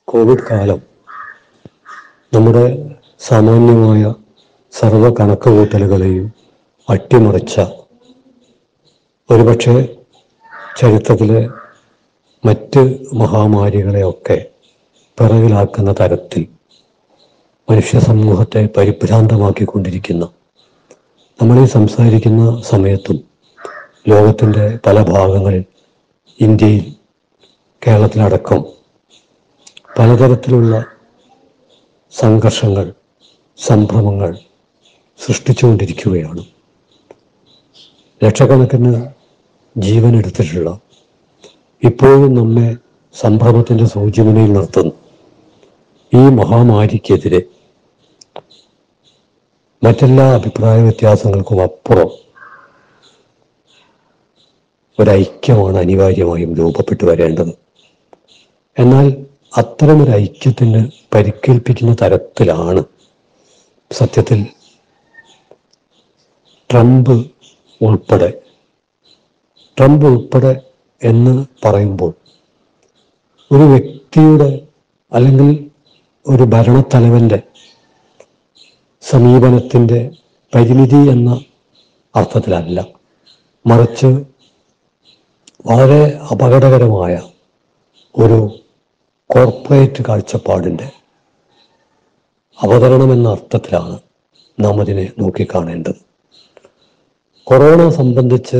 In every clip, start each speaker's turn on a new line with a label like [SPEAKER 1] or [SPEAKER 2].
[SPEAKER 1] Covid കാലം നമ്മുടെ സാമാന്യമായ സർവ കണക്കുകൂട്ടലുകളെയും അട്ടിമറിച്ച ഒരുപക്ഷെ ചരിത്രത്തിലെ മറ്റ് മഹാമാരികളെയൊക്കെ പിറകിലാക്കുന്ന തരത്തിൽ മനുഷ്യ സമൂഹത്തെ പരിഭ്രാന്തമാക്കിക്കൊണ്ടിരിക്കുന്ന നമ്മൾ ഈ സംസാരിക്കുന്ന സമയത്തും ലോകത്തിൻ്റെ പല ഭാഗങ്ങളിൽ ഇന്ത്യയിൽ കേരളത്തിലടക്കം പലതരത്തിലുള്ള സംഘർഷങ്ങൾ സംഭ്രമങ്ങൾ സൃഷ്ടിച്ചുകൊണ്ടിരിക്കുകയാണ് ലക്ഷക്കണക്കിന് ജീവൻ എടുത്തിട്ടുള്ള ഇപ്പോഴും നമ്മെ സംഭ്രമത്തിൻ്റെ സൂചിമുനയിൽ നിർത്തുന്നു ഈ മഹാമാരിക്കെതിരെ മറ്റെല്ലാ അഭിപ്രായ വ്യത്യാസങ്ങൾക്കും അപ്പുറം ഒരൈക്യമാണ് അനിവാര്യമായും രൂപപ്പെട്ടു വരേണ്ടത് എന്നാൽ അത്തരമൊരു ഐക്യത്തിന് പരിക്കേൽപ്പിക്കുന്ന തരത്തിലാണ് സത്യത്തിൽ ട്രംപ് ഉൾപ്പെടെ ട്രംപ് ഉൾപ്പെടെ എന്ന് പറയുമ്പോൾ ഒരു വ്യക്തിയുടെ അല്ലെങ്കിൽ ഒരു ഭരണത്തലവൻ്റെ സമീപനത്തിൻ്റെ പരിമിതി എന്ന അർത്ഥത്തിലല്ല മറിച്ച് വളരെ അപകടകരമായ ഒരു കോർപ്പറേറ്റ് കാഴ്ചപ്പാടിൻ്റെ അവതരണം എന്ന അർത്ഥത്തിലാണ് നാം അതിനെ നോക്കിക്കാണേണ്ടത് കൊറോണ സംബന്ധിച്ച്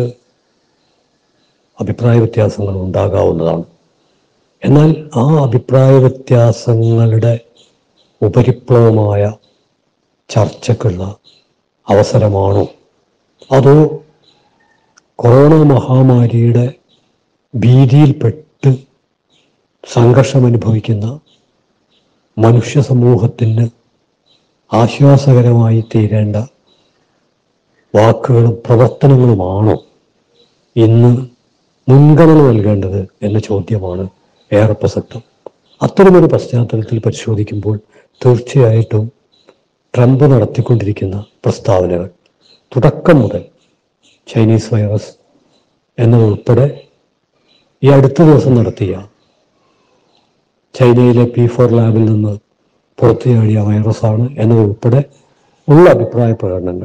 [SPEAKER 1] അഭിപ്രായ വ്യത്യാസങ്ങൾ ഉണ്ടാകാവുന്നതാണ് എന്നാൽ ആ അഭിപ്രായ വ്യത്യാസങ്ങളുടെ ഉപരിപ്ലവമായ ചർച്ചക്കുള്ള അവസരമാണോ അതോ കൊറോണ മഹാമാരിയുടെ ഭീതിയിൽപ്പെട്ട് സംഘർഷം അനുഭവിക്കുന്ന മനുഷ്യ സമൂഹത്തിന് ആശ്വാസകരമായി തീരേണ്ട വാക്കുകളും പ്രവർത്തനങ്ങളുമാണോ ഇന്ന് മുൻഗണന നൽകേണ്ടത് എന്ന ചോദ്യമാണ് ഏറെ പ്രസക്തം അത്തരമൊരു പശ്ചാത്തലത്തിൽ പരിശോധിക്കുമ്പോൾ തീർച്ചയായിട്ടും ട്രംപ് നടത്തിക്കൊണ്ടിരിക്കുന്ന പ്രസ്താവനകൾ തുടക്കം മുതൽ ചൈനീസ് വൈറസ് എന്നതുൾപ്പെടെ ഈ അടുത്ത ദിവസം നടത്തിയ ചൈനയിലെ പി ഫോർ ലാബിൽ നിന്ന് പുറത്തുചാടിയ വൈറസാണ് എന്നതുൾപ്പെടെ ഉള്ള അഭിപ്രായ പ്രകടനങ്ങൾ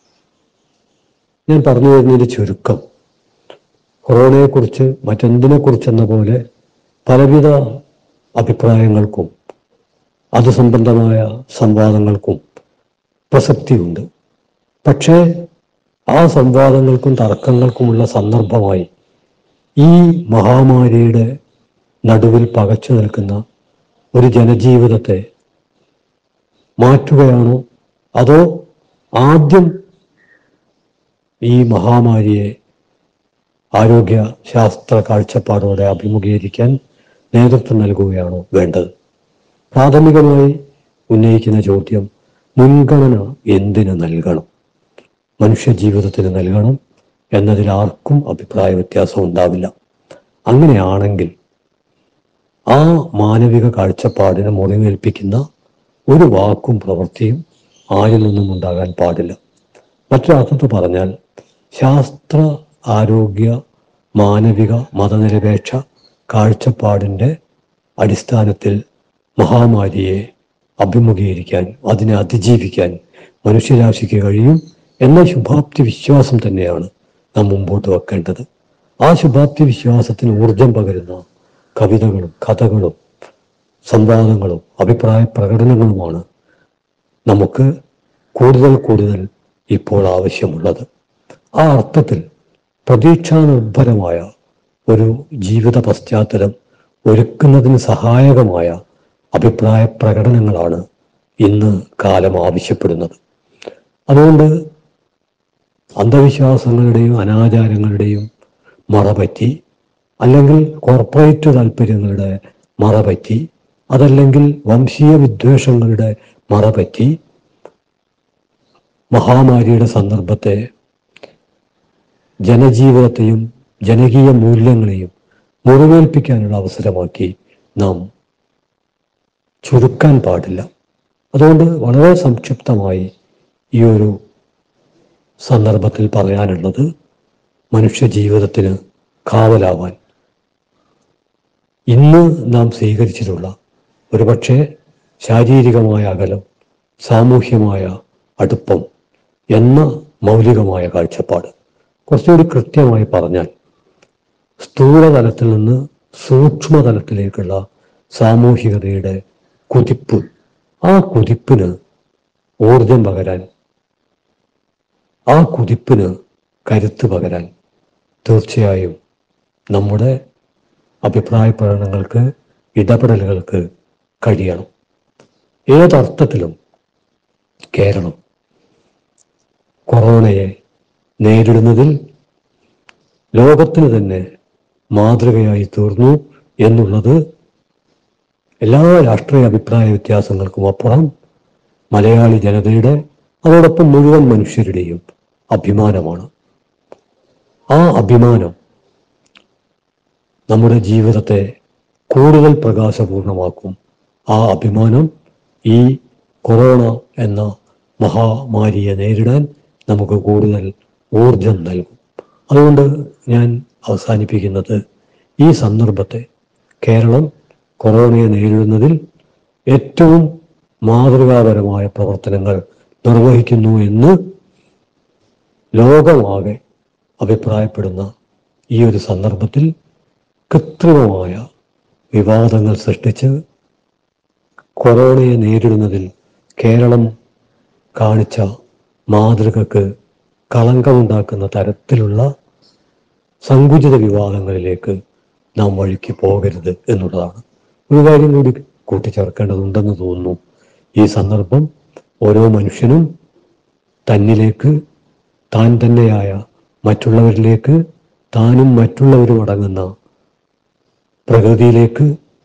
[SPEAKER 1] ഞാൻ പറഞ്ഞു വരുന്നതിൻ്റെ ചുരുക്കം കൊറോണയെക്കുറിച്ച് മറ്റെന്തിനെക്കുറിച്ചെന്ന പോലെ പലവിധ അഭിപ്രായങ്ങൾക്കും അത് സംബന്ധമായ സംവാദങ്ങൾക്കും പ്രസക്തിയുണ്ട് പക്ഷേ ആ സംവാദങ്ങൾക്കും തർക്കങ്ങൾക്കുമുള്ള സന്ദർഭമായി ഈ മഹാമാരിയുടെ നടുവിൽ പകച്ചു നിൽക്കുന്ന ഒരു ജനജീവിതത്തെ മാറ്റുകയാണോ അതോ ആദ്യം ഈ മഹാമാരിയെ ആരോഗ്യ ശാസ്ത്ര കാഴ്ചപ്പാടോടെ അഭിമുഖീകരിക്കാൻ നേതൃത്വം നൽകുകയാണോ വേണ്ടത് പ്രാഥമികമായി ഉന്നയിക്കുന്ന ചോദ്യം മുൻഗണന എന്തിന് നൽകണം മനുഷ്യ ജീവിതത്തിന് നൽകണം എന്നതിൽ ആർക്കും അഭിപ്രായ വ്യത്യാസം ഉണ്ടാവില്ല അങ്ങനെയാണെങ്കിൽ ആ മാനവിക കാഴ്ചപ്പാടിനെ മുറിവേൽപ്പിക്കുന്ന ഒരു വാക്കും പ്രവൃത്തിയും ആരിൽ നിന്നും ഉണ്ടാകാൻ പാടില്ല മറ്റൊരർത്ഥത്തിൽ പറഞ്ഞാൽ ശാസ്ത്ര ആരോഗ്യ മാനവിക മതനിരപേക്ഷ കാഴ്ചപ്പാടിൻ്റെ അടിസ്ഥാനത്തിൽ മഹാമാരിയെ അഭിമുഖീകരിക്കാൻ അതിനെ അതിജീവിക്കാൻ മനുഷ്യരാശിക്ക് കഴിയും എന്ന ശുഭാപ്തി വിശ്വാസം തന്നെയാണ് നാം മുമ്പോട്ട് വെക്കേണ്ടത് ആ ശുഭാപ്തി വിശ്വാസത്തിന് ഊർജം പകരുന്ന കവിതകളും കഥകളും സംവാദങ്ങളും അഭിപ്രായ പ്രകടനങ്ങളുമാണ് നമുക്ക് കൂടുതൽ കൂടുതൽ ഇപ്പോൾ ആവശ്യമുള്ളത് ആ അർത്ഥത്തിൽ പ്രതീക്ഷാനിർഭരമായ ഒരു ജീവിത പശ്ചാത്തലം ഒരുക്കുന്നതിന് സഹായകമായ അഭിപ്രായ പ്രകടനങ്ങളാണ് ഇന്ന് കാലം ആവശ്യപ്പെടുന്നത് അതുകൊണ്ട് അന്ധവിശ്വാസങ്ങളുടെയും അനാചാരങ്ങളുടെയും മറപറ്റി അല്ലെങ്കിൽ കോർപ്പറേറ്റ് താല്പര്യങ്ങളുടെ മറപറ്റി അതല്ലെങ്കിൽ വംശീയ വിദ്വേഷങ്ങളുടെ മറപറ്റി മഹാമാരിയുടെ സന്ദർഭത്തെ ജനജീവിതത്തെയും ജനകീയ മൂല്യങ്ങളെയും മുറിവേൽപ്പിക്കാനുള്ള അവസരമാക്കി നാം ചുരുക്കാൻ പാടില്ല അതുകൊണ്ട് വളരെ സംക്ഷിപ്തമായി ഈ ഒരു സന്ദർഭത്തിൽ പറയാനുള്ളത് മനുഷ്യ ജീവിതത്തിന് കാവലാവാൻ ഇന്ന് നാം സ്വീകരിച്ചിട്ടുള്ള ഒരുപക്ഷെ ശാരീരികമായ അകലം സാമൂഹ്യമായ അടുപ്പം എന്ന മൗലികമായ കാഴ്ചപ്പാട് കുറച്ചുകൂടി കൃത്യമായി പറഞ്ഞാൽ സ്ഥൂലതലത്തിൽ നിന്ന് സൂക്ഷ്മതലത്തിലേക്കുള്ള സാമൂഹികതയുടെ കുതിപ്പ് ആ കുതിപ്പിന് ഊർജം പകരാൻ ആ കുതിപ്പിന് കരുത്ത് പകരാൻ തീർച്ചയായും നമ്മുടെ അഭിപ്രായ പ്രകടനങ്ങൾക്ക് ഇടപെടലുകൾക്ക് കഴിയണം ഏതർത്ഥത്തിലും കേരളം കൊറോണയെ നേരിടുന്നതിൽ ലോകത്തിന് തന്നെ മാതൃകയായി തീർന്നു എന്നുള്ളത് എല്ലാ രാഷ്ട്രീയ അഭിപ്രായ വ്യത്യാസങ്ങൾക്കും അപ്പുറം മലയാളി ജനതയുടെ അതോടൊപ്പം മുഴുവൻ മനുഷ്യരുടെയും അഭിമാനമാണ് ആ അഭിമാനം നമ്മുടെ ജീവിതത്തെ കൂടുതൽ പ്രകാശപൂർണമാക്കും ആ അഭിമാനം ഈ കൊറോണ എന്ന മഹാമാരിയെ നേരിടാൻ നമുക്ക് കൂടുതൽ ഊർജം നൽകും അതുകൊണ്ട് ഞാൻ അവസാനിപ്പിക്കുന്നത് ഈ സന്ദർഭത്തെ കേരളം കൊറോണയെ നേരിടുന്നതിൽ ഏറ്റവും മാതൃകാപരമായ പ്രവർത്തനങ്ങൾ നിർവഹിക്കുന്നു എന്ന് ലോകമാകെ അഭിപ്രായപ്പെടുന്ന ഈ ഒരു സന്ദർഭത്തിൽ കൃത്രിമമായ വിവാദങ്ങൾ സൃഷ്ടിച്ച് കൊറോണയെ നേരിടുന്നതിൽ കേരളം കാണിച്ച മാതൃകക്ക് കളങ്കമുണ്ടാക്കുന്ന തരത്തിലുള്ള സങ്കുചിത വിവാദങ്ങളിലേക്ക് നാം വഴിക്ക് പോകരുത് എന്നുള്ളതാണ് ഒരു കാര്യം കൂടി കൂട്ടിച്ചേർക്കേണ്ടതുണ്ടെന്ന് തോന്നുന്നു ഈ സന്ദർഭം ഓരോ മനുഷ്യനും തന്നിലേക്ക് താൻ തന്നെയായ മറ്റുള്ളവരിലേക്ക് താനും മറ്റുള്ളവരും അടങ്ങുന്ന പ്രകൃതിയിലേക്ക്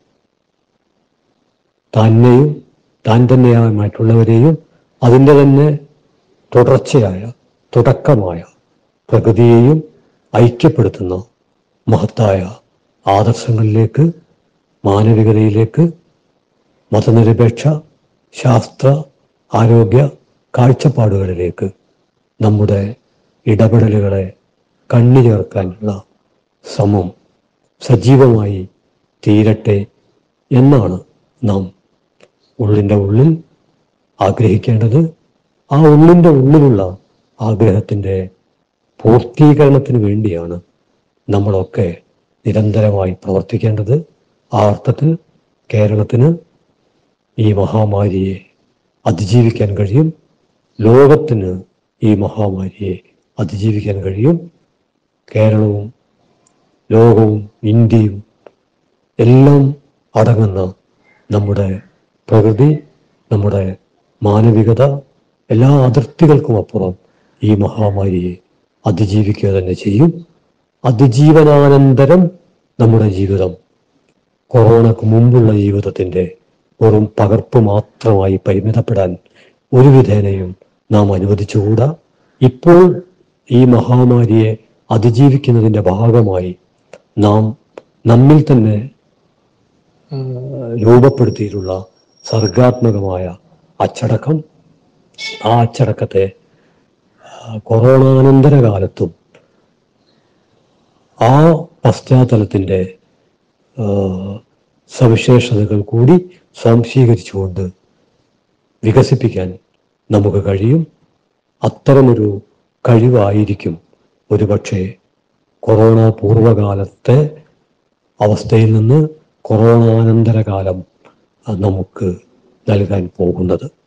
[SPEAKER 1] തന്നെയും താൻ തന്നെയായ മറ്റുള്ളവരെയും അതിൻ്റെ തന്നെ തുടർച്ചയായ തുടക്കമായ പ്രകൃതിയെയും ഐക്യപ്പെടുത്തുന്ന മഹത്തായ ആദർശങ്ങളിലേക്ക് മാനവികതയിലേക്ക് മതനിരപേക്ഷ ശാസ്ത്ര ആരോഗ്യ കാഴ്ചപ്പാടുകളിലേക്ക് നമ്മുടെ ഇടപെടലുകളെ കണ്ണി ചേർക്കാനുള്ള ശ്രമം സജീവമായി തീരട്ടെ എന്നാണ് നാം ഉള്ളിൻ്റെ ഉള്ളിൽ ആഗ്രഹിക്കേണ്ടത് ആ ഉള്ളിൻ്റെ ഉള്ളിലുള്ള ആഗ്രഹത്തിൻ്റെ പൂർത്തീകരണത്തിന് വേണ്ടിയാണ് നമ്മളൊക്കെ നിരന്തരമായി പ്രവർത്തിക്കേണ്ടത് ആ അർത്ഥത്തിൽ കേരളത്തിന് ഈ മഹാമാരിയെ അതിജീവിക്കാൻ കഴിയും ലോകത്തിന് ഈ മഹാമാരിയെ അതിജീവിക്കാൻ കഴിയും കേരളവും ലോകവും ഇന്ത്യയും എല്ലാം അടങ്ങുന്ന നമ്മുടെ പ്രകൃതി നമ്മുടെ മാനവികത എല്ലാ അതിർത്തികൾക്കും അപ്പുറം ഈ മഹാമാരിയെ അതിജീവിക്കുക തന്നെ ചെയ്യും അതിജീവനാനന്തരം നമ്മുടെ ജീവിതം കൊറോണക്ക് മുമ്പുള്ള ജീവിതത്തിൻ്റെ വെറും പകർപ്പ് മാത്രമായി പരിമിതപ്പെടാൻ ഒരു വിധേനയും നാം അനുവദിച്ചുകൂടാ ഇപ്പോൾ ഈ മഹാമാരിയെ അതിജീവിക്കുന്നതിൻ്റെ ഭാഗമായി നാം നമ്മിൽ തന്നെ ആ, രൂപപ്പെടുത്തിയിട്ടുള്ള സർഗാത്മകമായ അച്ചടക്കം ആ അച്ചടക്കത്തെ ആ, കൊറോണാനന്തര കാലത്തും ആ പശ്ചാത്തലത്തിൻ്റെ ആ, സവിശേഷതകൾ കൂടി സ്വാംശീകരിച്ചുകൊണ്ട് വികസിപ്പിക്കാൻ നമുക്ക് കഴിയും അത്തരമൊരു കഴിവായിരിക്കും ഒരുപക്ഷെ കൊറോണ പൂർവകാലത്തെ അവസ്ഥയിൽ നിന്ന് കൊറോണാനന്തര കാലം ആ, നമുക്ക് നൽകാൻ പോകുന്നത്